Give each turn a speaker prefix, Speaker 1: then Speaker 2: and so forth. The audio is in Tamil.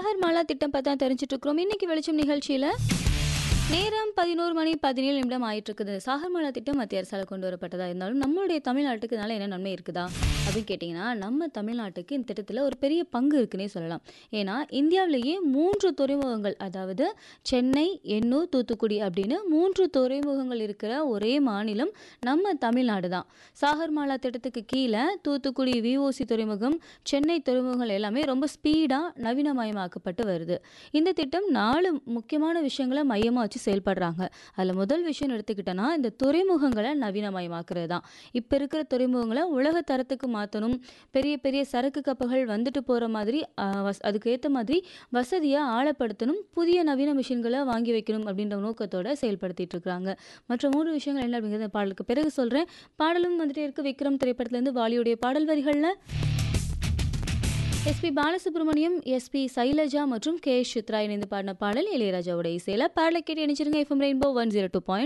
Speaker 1: சாகர் மாலா திட்டம் பார்த்தா தெரிஞ்சுட்டு இருக்கிறோம் இன்னைக்கு வெளிச்சம் நிகழ்ச்சியில நேரம் பதினோரு மணி பதினேழு நிமிடம் ஆயிட்டு இருக்குது சாகர்மாலா திட்டம் மத்திய அரசால் கொண்டு வரப்பட்டதா இருந்தாலும் நம்மளுடைய தமிழ்நாட்டுக்கு இதனால என்ன நன்மை இருக்குதா அப்படின்னு கேட்டிங்கன்னா நம்ம தமிழ்நாட்டுக்கு இந்த திட்டத்தில் ஒரு பெரிய பங்கு இருக்குன்னே சொல்லலாம் ஏன்னா இந்தியாவிலேயே மூன்று துறைமுகங்கள் அதாவது சென்னை எண்ணூர் தூத்துக்குடி அப்படின்னு மூன்று துறைமுகங்கள் இருக்கிற ஒரே மாநிலம் நம்ம தமிழ்நாடு தான் சாகர்மாலா திட்டத்துக்கு கீழே தூத்துக்குடி விஓசி துறைமுகம் சென்னை துறைமுகங்கள் எல்லாமே ரொம்ப ஸ்பீடாக நவீனமயமாக்கப்பட்டு வருது இந்த திட்டம் நாலு முக்கியமான விஷயங்களை மையமாக வச்சு செயல்படுறாங்க அதில் முதல் விஷயம் எடுத்துக்கிட்டோன்னா இந்த துறைமுகங்களை நவீனமயமாக்குறது தான் இப்போ இருக்கிற துறைமுகங்களை உலக தரத்துக்கு மாற்றணும் பெரிய பெரிய சரக்கு கப்பல்கள் வந்துட்டு போகிற மாதிரி ஆஹ், வஸ்- அதுக்கு ஏற்ற மாதிரி வசதியாக ஆழப்படுத்தணும் புதிய நவீன மிஷின்களை வாங்கி வைக்கணும் அப்படின்ற நோக்கத்தோட செயல்படுத்திட்டு இருக்கிறாங்க மற்ற மூணு விஷயங்கள் என்ன அப்படிங்கிறத பாடலுக்கு பிறகு சொல்கிறேன் பாடலும் வந்துட்டே இருக்கு விக்ரம் திரைப்படத்துலேருந்து வாலியுடைய பாடல் வரிகளில் எஸ்பி பாலசுப்ரமணியம் எஸ்பி சைலஜா மற்றும் கே சித்ரா இணைந்து பாடின பாடல் இளையராஜாவோட இசையில பாடலை கேட்டு இணைச்சிருங்க FM rainbow one zero two point